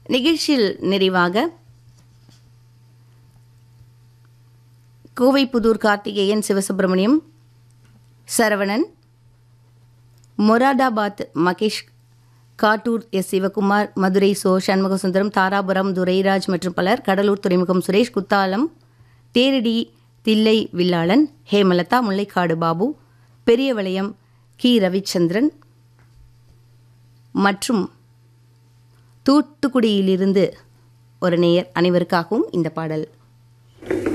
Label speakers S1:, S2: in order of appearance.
S1: நிகழ்ச்சியில் நிறைவாக கோவை புதூர் கார்த்திகேயன் சிவசுப்பிரமணியம் சரவணன் மொராதாபாத் மகேஷ் காட்டூர் எஸ் சிவகுமார் மதுரை சோ சண்முகசுந்தரம் தாராபுரம் துரைராஜ் மற்றும் பலர் கடலூர் துறைமுகம் சுரேஷ் குத்தாலம் தேரடி தில்லை வில்லாளன் ஹேமலதா முல்லைக்காடு பாபு பெரியவளையம் கி ரவிச்சந்திரன் மற்றும் தூத்துக்குடியிலிருந்து ஒரு நேயர் அனைவருக்காகவும் இந்த பாடல்